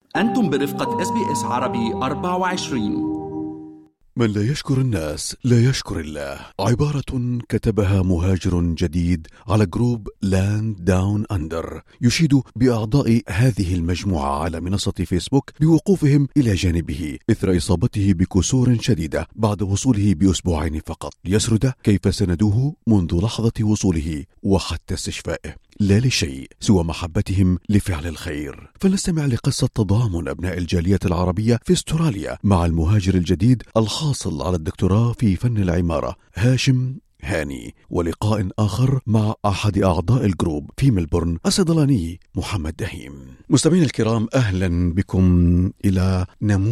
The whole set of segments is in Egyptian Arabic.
أنتم برفقة اس بي اس عربي 24 من لا يشكر الناس لا يشكر الله عبارة كتبها مهاجر جديد على جروب لاند داون أندر يشيد بأعضاء هذه المجموعة على منصة فيسبوك بوقوفهم إلى جانبه إثر إصابته بكسور شديدة بعد وصوله بأسبوعين فقط ليسرد كيف سندوه منذ لحظة وصوله وحتى استشفائه لا لشيء سوى محبتهم لفعل الخير فلنستمع لقصة تضامن أبناء الجالية العربية في استراليا مع المهاجر الجديد الحاصل على الدكتوراه في فن العمارة هاشم هاني ولقاء آخر مع أحد أعضاء الجروب في ملبورن الصيدلاني محمد دهيم مستمعينا الكرام أهلا بكم إلى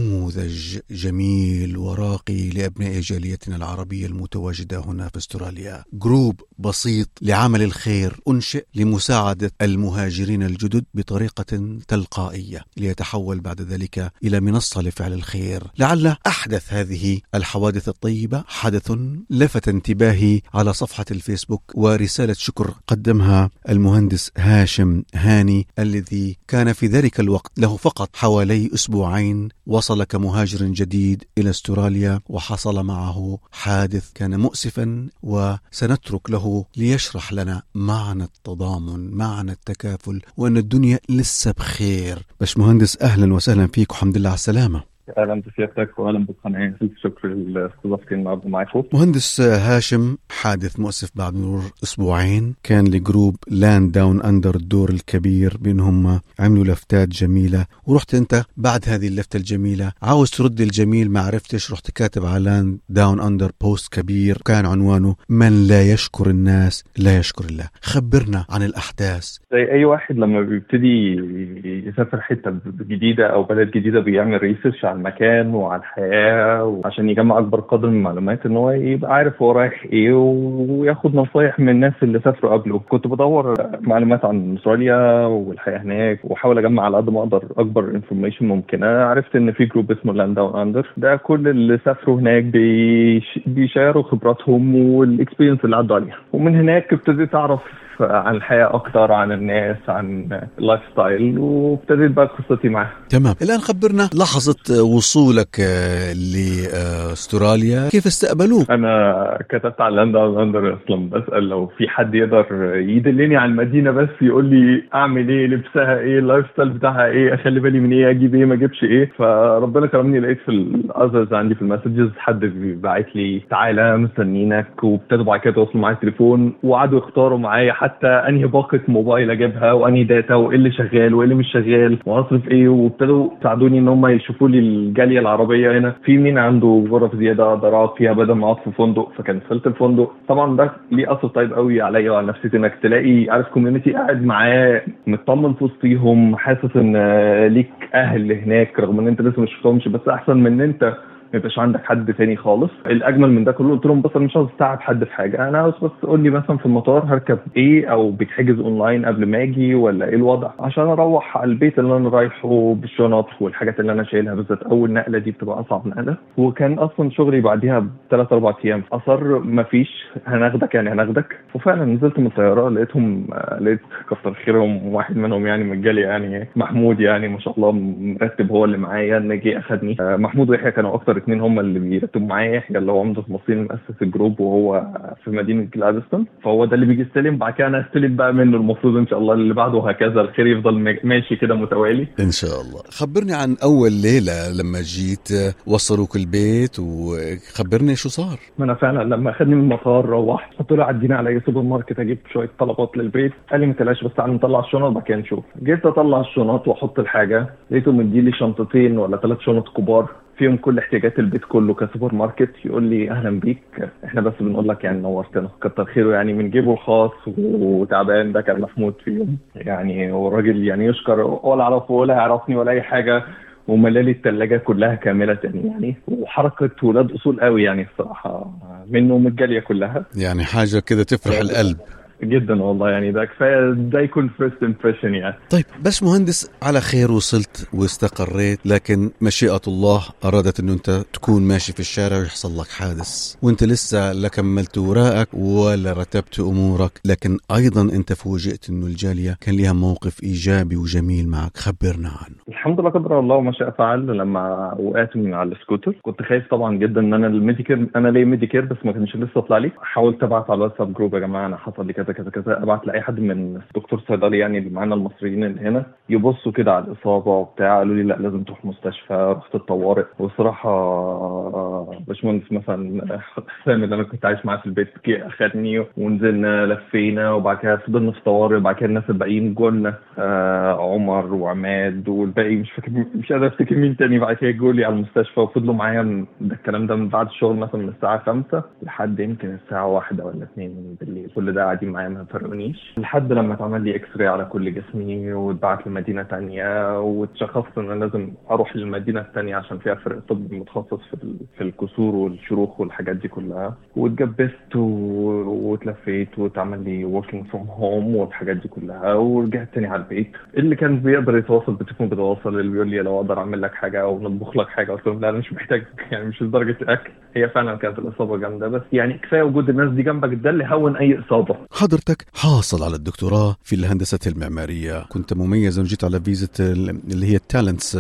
نموذج جميل وراقي لأبناء جاليتنا العربية المتواجدة هنا في استراليا جروب بسيط لعمل الخير أنشئ لمساعدة المهاجرين الجدد بطريقة تلقائية ليتحول بعد ذلك إلى منصة لفعل الخير لعل أحدث هذه الحوادث الطيبة حدث لفت انتباهي على صفحة الفيسبوك ورسالة شكر قدمها المهندس هاشم هاني الذي كان في ذلك الوقت له فقط حوالي أسبوعين وصل كمهاجر جديد إلى استراليا وحصل معه حادث كان مؤسفا وسنترك له ليشرح لنا معنى التضامن معنى التكافل وأن الدنيا لسه بخير باش مهندس أهلا وسهلا فيك وحمد لله على السلامة اهلا بسيادتك واهلا بالقناه شكرا لاستضافتي النهارده معاكم مهندس هاشم حادث مؤسف بعد مرور اسبوعين كان لجروب لاند داون اندر الدور الكبير بانهم عملوا لفتات جميله ورحت انت بعد هذه اللفته الجميله عاوز ترد الجميل ما عرفتش رحت كاتب على لاند داون اندر بوست كبير كان عنوانه من لا يشكر الناس لا يشكر الله خبرنا عن الاحداث زي اي واحد لما بيبتدي يسافر حته جديده او بلد جديده بيعمل ريسيرش على المكان وعلى الحياه وعشان يجمع اكبر قدر من المعلومات ان هو يبقى عارف هو رايح ايه وياخد نصايح من الناس اللي سافروا قبله كنت بدور معلومات عن استراليا والحياه هناك واحاول اجمع على قد ما اقدر اكبر انفورميشن ممكنه عرفت ان في جروب اسمه لاند داون اندر ده كل اللي سافروا هناك بيش بيشاروا خبراتهم والاكسبيرينس اللي عدوا عليها ومن هناك ابتديت اعرف عن الحياه اكتر عن الناس عن اللايف ستايل وابتديت بقى قصتي معاها تمام الان خبرنا لحظه وصولك لاستراليا كيف استقبلوك انا كتبت على لاند اندر اصلا بسال لو في حد يقدر يدلني على المدينه بس يقول لي اعمل ايه لبسها ايه اللايف ستايل بتاعها ايه اخلي بالي من ايه اجيب ايه ما اجيبش ايه فربنا كرمني لقيت في الاذرز عندي في المسجز حد باعت لي تعالى مستنينك وابتدوا بعد كده يتواصلوا معايا تليفون وقعدوا يختاروا معايا حتى انهي باقه موبايل اجيبها وانهي داتا وايه اللي شغال وايه اللي مش شغال واصرف ايه وابتدوا يساعدوني ان هم يشوفوا لي الجاليه العربيه هنا في مين عنده غرف زياده اقدر اقعد فيها بدل ما اقعد في فندق فكان دخلت الفندق طبعا ده ليه اثر طيب قوي عليا وعلى نفسيتي انك تلاقي عارف كوميونتي قاعد معاه مطمن في وسطيهم حاسس ان ليك اهل هناك رغم ان انت لسه مش شفتهمش بس احسن من ان انت ما يبقاش عندك حد تاني خالص الاجمل من ده كله قلت لهم بس انا مش عاوز استعب حد في حاجه انا عاوز بس قول لي مثلا في المطار هركب ايه او بيتحجز اونلاين قبل ما اجي ولا ايه الوضع عشان اروح على البيت اللي انا رايحه بالشنط والحاجات اللي انا شايلها بالذات اول نقله دي بتبقى اصعب نقله وكان اصلا شغلي بعديها بثلاث اربع ايام اصر ما فيش هناخدك يعني هناخدك وفعلا نزلت من الطياره لقيتهم لقيت كتر خيرهم واحد منهم يعني مجالي يعني محمود يعني ما شاء الله مرتب هو اللي معايا ان جه اخدني محمود ويحيى كانوا اكتر اثنين هم اللي بيرتبوا معايا يحيى اللي هو عمده مصري مؤسس الجروب وهو في مدينه جلادستون فهو ده اللي بيجي يستلم بعد كده انا استلم بقى منه المفروض ان شاء الله اللي بعده وهكذا الخير يفضل ماشي كده متوالي ان شاء الله خبرني عن اول ليله لما جيت وصلوك البيت وخبرني شو صار ما انا فعلا لما اخذني من المطار روحت قلت له عدينا على اي سوبر ماركت اجيب شويه طلبات للبيت قال لي ما تقلقش بس تعالى نطلع الشنط بعد كده نشوف جيت اطلع الشنط واحط الحاجه لقيته مديلي شنطتين ولا ثلاث شنط كبار فيهم كل احتياجات البيت كله كسوبر ماركت يقول لي اهلا بيك احنا بس بنقول لك يعني نورتنا كتر خيره يعني من جيبه الخاص وتعبان ده كان محمود فيهم يعني هو الراجل يعني يشكر ولا اعرفه ولا يعرفني ولا اي حاجه وملالي الثلاجه كلها كامله يعني وحركه ولاد اصول قوي يعني الصراحه منه ومن الجاليه كلها يعني حاجه كده تفرح القلب جدا والله يعني ده كفايه ده يكون فيرست امبريشن يعني طيب بس مهندس على خير وصلت واستقريت لكن مشيئة الله أرادت أنه أنت تكون ماشي في الشارع ويحصل لك حادث وأنت لسه لا كملت وراءك ولا رتبت أمورك لكن أيضا أنت فوجئت أنه الجالية كان لها موقف إيجابي وجميل معك خبرنا عنه الحمد لله قدر الله وما شاء فعل لما وقعت من على السكوتر كنت خايف طبعا جدا ان انا الميديكير انا ليا ميديكير بس ما كانش لسه طلع لي حاولت ابعت على الواتساب جروب يا جماعه انا حصل لي كذا كذا كذا ابعت لاي حد من دكتور صيدلي يعني اللي معانا المصريين اللي هنا يبصوا كده على الاصابه وبتاع قالوا لي لا لازم تروح مستشفى رحت الطوارئ والصراحه باشمهندس مثلا حسام اللي انا كنت عايش معاه في البيت جه اخدني ونزلنا لفينا وبعد كده فضلنا في طوارئ وبعد كده الناس الباقيين جولنا آه عمر وعماد والباقي مش فاكر مش قادر افتكر مين تاني بعد كده جولي على المستشفى وفضلوا معايا ده الكلام ده من بعد الشغل مثلا من الساعه 5 لحد يمكن الساعه 1 ولا 2 بالليل كل ده قاعدين معايا ما فرقونيش لحد لما اتعمل لي اكس راي على كل جسمي واتبعت لمدينه تانية واتشخصت ان انا لازم اروح للمدينه التانية عشان فيها فرق طب متخصص في ال- في الكسور والشروخ والحاجات دي كلها واتجبست و- واتلفيت واتعمل لي وركينج فروم هوم والحاجات دي كلها ورجعت تاني على البيت اللي كان بيقدر يتواصل بالتليفون بيتواصل اللي بيقول لي لو اقدر اعمل لك حاجه او نطبخ لك حاجه قلت لهم لا انا مش محتاج يعني مش لدرجه الاكل هي فعلا كانت الاصابه جامده بس يعني كفايه وجود الناس دي جنبك ده اللي هون اي اصابه حضرتك حاصل على الدكتوراه في الهندسة المعمارية كنت مميز وجيت على فيزا ال- اللي هي التالنتس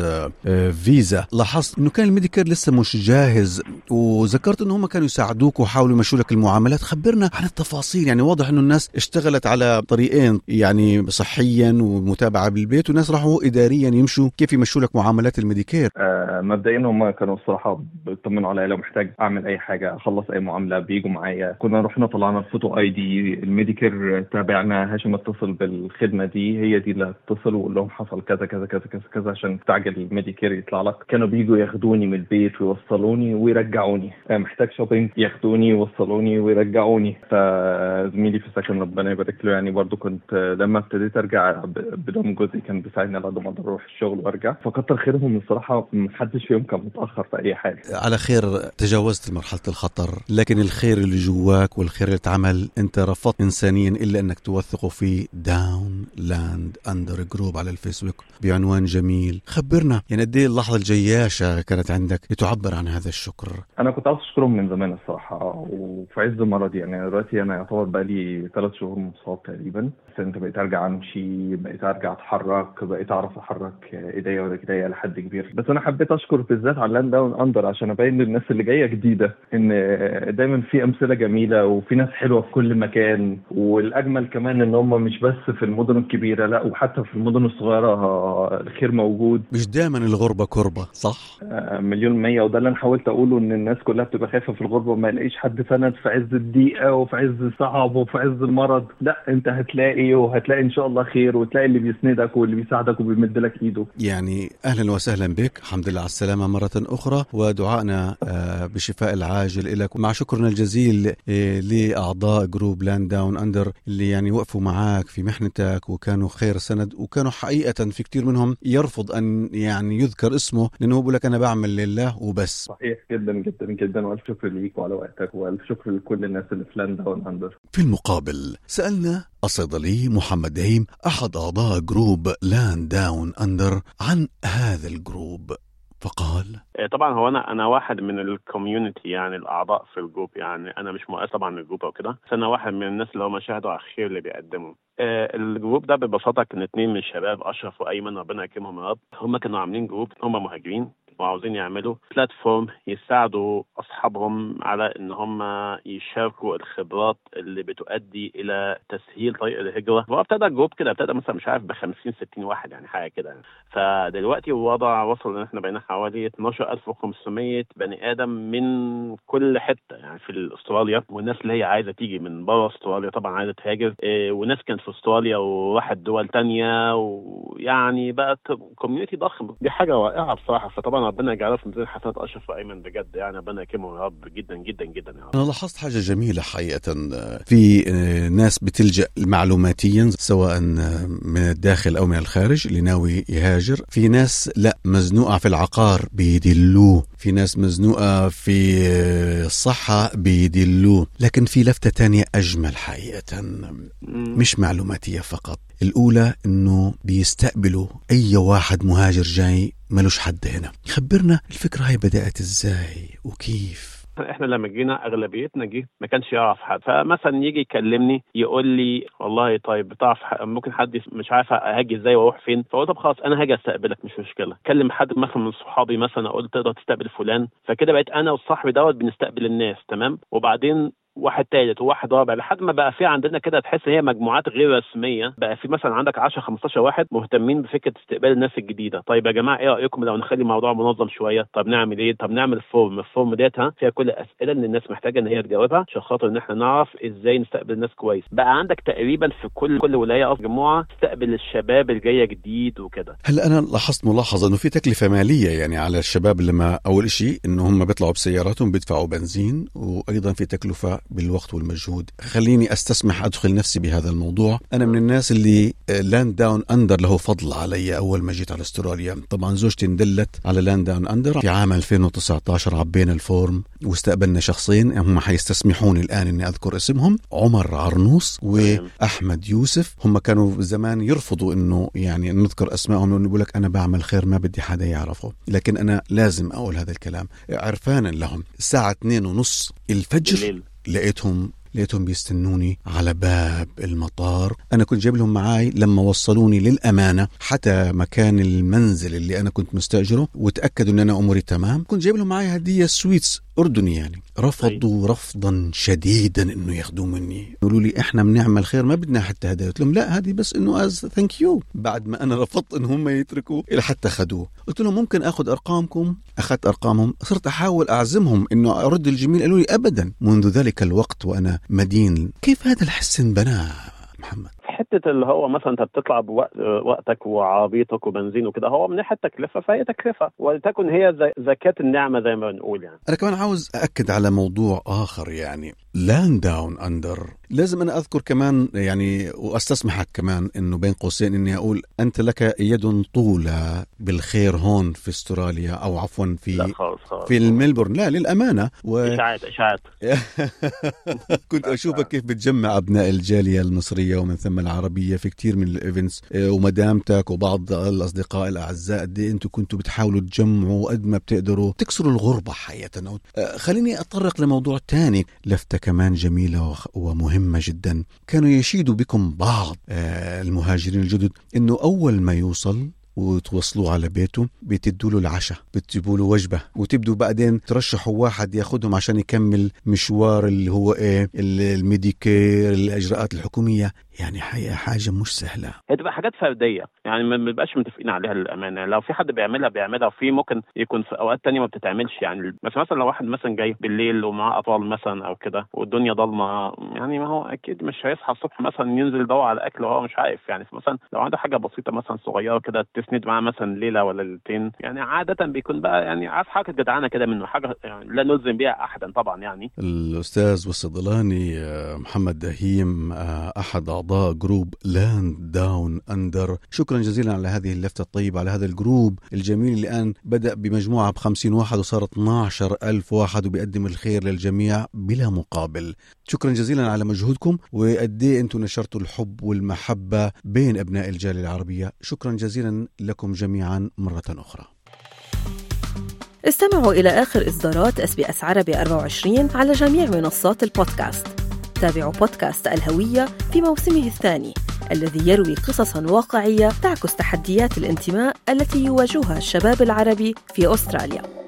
فيزا لاحظت انه كان الميديكير لسه مش جاهز وذكرت ان هم كانوا يساعدوك وحاولوا يمشوا لك المعاملات خبرنا عن التفاصيل يعني واضح انه الناس اشتغلت على طريقين يعني صحيا ومتابعة بالبيت وناس راحوا اداريا يمشوا كيف يمشوا لك معاملات الميديكير آه مبدئيا هم كانوا الصراحه بيطمنوا عليا لو محتاج اعمل اي حاجه اخلص اي معامله بيجوا معايا كنا رحنا طلعنا الفوتو اي دي الميديكير تابعنا هاشم اتصل بالخدمه دي هي دي اللي هتتصل وقول لهم حصل كذا كذا كذا كذا كذا عشان تستعجل الميديكير يطلع لك كانوا بيجوا ياخدوني من البيت ويوصلوني ويرجعوني آه محتاج شوبينج ياخدوني يوصلوني ويرجعوني فزميلي في السكن ربنا يبارك له يعني برضو كنت آه، لما ابتديت ارجع ب- بدون جزء كان بيساعدني على قد ما اقدر اروح الشغل وارجع فكتر خيرهم الصراحه محدش فيهم كان متاخر في اي حاجه على خير تجاوزت مرحلة الخطر لكن الخير اللي جواك والخير اللي اتعمل انت رفضت انسانيا الا انك توثقه في داون لاند اندر جروب على الفيسبوك بعنوان جميل خبرنا يعني قد ايه اللحظة الجياشة كانت عندك لتعبر عن هذا الشكر انا كنت عاوز اشكرهم من زمان الصراحه وفي عز مرضي يعني أنا دلوقتي انا يعتبر بقالي ثلاث شهور مصاب تقريبا بس انت بقيت ارجع امشي بقيت ارجع اتحرك بقيت اعرف احرك ايديا ورجليا لحد كبير بس انا حبيت اشكر بالذات على لاند داون اندر عشان ابين للناس اللي جايه جديده ان دايما في امثله جميله وفي ناس حلوه في كل مكان والاجمل كمان ان هم مش بس في المدن الكبيره لا وحتى في المدن الصغيره الخير موجود مش دايما الغربة كربة صح؟ آه، مليون مية وده اللي انا حاولت اقوله ان الناس كلها بتبقى خايفة في الغربة وما يلاقيش حد سند في عز الضيقة وفي عز الصعب وفي عز المرض لا انت هتلاقي وهتلاقي ان شاء الله خير وتلاقي اللي بيسندك واللي بيساعدك وبيمد لك ايده يعني اهلا وسهلا بك الحمد لله على السلامه مره اخرى ودعائنا آه، بالشفاء العاجل لك مع شكرنا الجزيل آه، لاعضاء جروب لاند داون اندر اللي يعني وقفوا معك في محنتك وكانوا خير سند وكانوا حقيقه في كثير منهم يرفض ان يعني يذكر اسمه لانه بيقول لك انا بعمل لله وبس صحيح جدا جدا جدا والف شكر ليك وعلى وقتك والف شكر لكل الناس اللي في لاند داون اندر في المقابل سالنا الصيدلي محمد دهيم احد اعضاء جروب لاند داون اندر عن هذا الجروب فقال آه، طبعا هو انا انا واحد من الكوميونتي يعني الاعضاء في الجروب يعني انا مش مؤسس طبعا للجروب او كده بس انا واحد من الناس اللي هم شاهدوا على الخير اللي بيقدمه آه، الجروب ده ببساطه كان اتنين من الشباب اشرف وايمن ربنا يكرمهم يا رب هم كانوا عاملين جروب هم مهاجرين وعاوزين يعملوا بلاتفورم يساعدوا اصحابهم على ان هم يشاركوا الخبرات اللي بتؤدي الى تسهيل طريق الهجره هو ابتدى الجروب كده ابتدى مثلا مش عارف ب 50 60 واحد يعني حاجه كده يعني. فدلوقتي الوضع وصل ان احنا بقينا حوالي 12500 بني ادم من كل حته يعني في استراليا والناس اللي هي عايزه تيجي من بره استراليا طبعا عايزه تهاجر إيه، وناس كانت في استراليا وراحت دول تانية ويعني بقت كوميونتي ضخم دي حاجه رائعه بصراحه فطبعا ربنا يجعله في ميزان حسنات اشرف وايمن بجد يعني ربنا يكرمه يا رب جدا جدا جدا يا رب أنا لاحظت حاجة جميلة حقيقة في آه، ناس بتلجأ معلوماتيا سواء من الداخل أو من الخارج اللي ناوي يهاجر في ناس لا مزنوقة في العقار بيدلوه في ناس مزنوقة في آه، الصحة بيدلوه لكن في لفتة تانية أجمل حقيقة مم. مش معلوماتية فقط الأولى أنه بيستقبلوا أي واحد مهاجر جاي ملوش حد هنا خبرنا الفكرة هاي بدأت إزاي وكيف احنا لما جينا اغلبيتنا جه ما كانش يعرف حد فمثلا يجي يكلمني يقول لي والله طيب بتعرف ح- ممكن حد يس- مش عارف هاجي ازاي واروح فين فقلت طب خلاص انا هاجي استقبلك مش مشكله كلم حد مثلا من صحابي مثلا اقول تقدر تستقبل فلان فكده بقيت انا وصاحبي دوت بنستقبل الناس تمام وبعدين واحد تالت وواحد رابع لحد ما بقى في عندنا كده تحس هي مجموعات غير رسميه بقى في مثلا عندك 10 15 واحد مهتمين بفكره استقبال الناس الجديده طيب يا جماعه ايه رايكم لو نخلي الموضوع منظم شويه طب نعمل ايه طب نعمل فورم الفورم ديت ها فيها كل الاسئله اللي الناس محتاجه ان هي تجاوبها عشان خاطر ان احنا نعرف ازاي نستقبل الناس كويس بقى عندك تقريبا في كل كل ولايه أو مجموعه تستقبل الشباب اللي جايه جديد وكده هلا انا لاحظت ملاحظه انه في تكلفه ماليه يعني على الشباب لما اول شيء انه هم بيطلعوا بسياراتهم بيدفعوا بنزين وايضا في تكلفه بالوقت والمجهود خليني استسمح ادخل نفسي بهذا الموضوع انا من الناس اللي لاند داون اندر له فضل علي اول ما جيت على استراليا طبعا زوجتي اندلت على لاند داون اندر في عام 2019 عبينا الفورم واستقبلنا شخصين هم حيستسمحوني الان اني اذكر اسمهم عمر عرنوس واحمد يوسف هم كانوا زمان يرفضوا انه يعني نذكر اسمائهم لانه بيقول لك انا بعمل خير ما بدي حدا يعرفه لكن انا لازم اقول هذا الكلام عرفانا لهم الساعه 2 ونص الفجر بالليل لقيتهم لقيتهم بيستنوني على باب المطار انا كنت جايب لهم معاي لما وصلوني للامانه حتى مكان المنزل اللي انا كنت مستاجره وتاكدوا ان انا اموري تمام كنت جايب لهم معاي هديه سويتس اردني يعني رفضوا رفضا شديدا انه ياخذوه مني يقولوا لي احنا بنعمل خير ما بدنا حتى هدايا قلت لهم لا هذه بس انه از ثانك يو بعد ما انا رفضت ان هم يتركوا الى حتى خذوه قلت لهم ممكن اخذ ارقامكم اخذت ارقامهم صرت احاول اعزمهم انه ارد الجميل قالوا لي ابدا منذ ذلك الوقت وانا مدين كيف هذا الحس انبنى محمد حته اللي هو مثلا انت بتطلع بوقتك وعربيتك وبنزين وكده هو من ناحيه تكلفه فهي تكلفه ولتكن هي زي- زكاه النعمه زي ما بنقول يعني انا كمان عاوز ااكد على موضوع اخر يعني لاند داون اندر لازم انا اذكر كمان يعني واستسمحك كمان انه بين قوسين اني اقول انت لك يد طولى بالخير هون في استراليا او عفوا لا في خالص خالص في الملبورن لا للامانه و... اشاعات اشاعات كنت اشوفك كيف بتجمع ابناء الجاليه المصريه ومن ثم العربيه في كثير من الايفنتس إيه، ومدامتك وبعض الاصدقاء الاعزاء قد إيه انتم كنتوا بتحاولوا تجمعوا قد ما بتقدروا تكسروا الغربه حقيقه آه، خليني اتطرق لموضوع تاني لفته كمان جميله وخ- ومهمه جدا كانوا يشيدوا بكم بعض آه، المهاجرين الجدد انه اول ما يوصل وتوصلوه على بيته بتدوا له العشاء بتجيبوا له وجبه وتبدوا بعدين ترشحوا واحد ياخذهم عشان يكمل مشوار اللي هو ايه ال- الميديكير الاجراءات الحكوميه يعني حقيقه حاجه مش سهله هي تبقى حاجات فرديه يعني ما بنبقاش متفقين عليها للامانه لو في حد بيعملها بيعملها وفي ممكن يكون في اوقات تانية ما بتتعملش يعني بس مثلا لو واحد مثلا جاي بالليل ومعاه اطفال مثلا او كده والدنيا ضلمه يعني ما هو اكيد مش هيصحى الصبح مثلا ينزل يدور على اكل وهو مش عارف يعني مثلا لو عنده حاجه بسيطه مثلا صغيره كده تسند معاه مثلا ليله ولا ليلتين يعني عاده بيكون بقى يعني عارف حركه جدعانه كده منه حاجه يعني لا نلزم بيها احدا طبعا يعني الاستاذ والصيدلاني آه، محمد دهيم آه، احد اعضاء جروب لاند داون اندر شكرا جزيلا على هذه اللفته الطيبه على هذا الجروب الجميل اللي الان بدا بمجموعه ب 50 واحد وصار 12 ألف واحد وبيقدم الخير للجميع بلا مقابل شكرا جزيلا على مجهودكم وقد ايه انتم نشرتوا الحب والمحبه بين ابناء الجاليه العربيه شكرا جزيلا لكم جميعا مره اخرى استمعوا إلى آخر إصدارات اس بي اس عربي 24 على جميع منصات البودكاست تابعوا بودكاست الهوية في موسمه الثاني الذي يروي قصصا واقعية تعكس تحديات الانتماء التي يواجهها الشباب العربي في أستراليا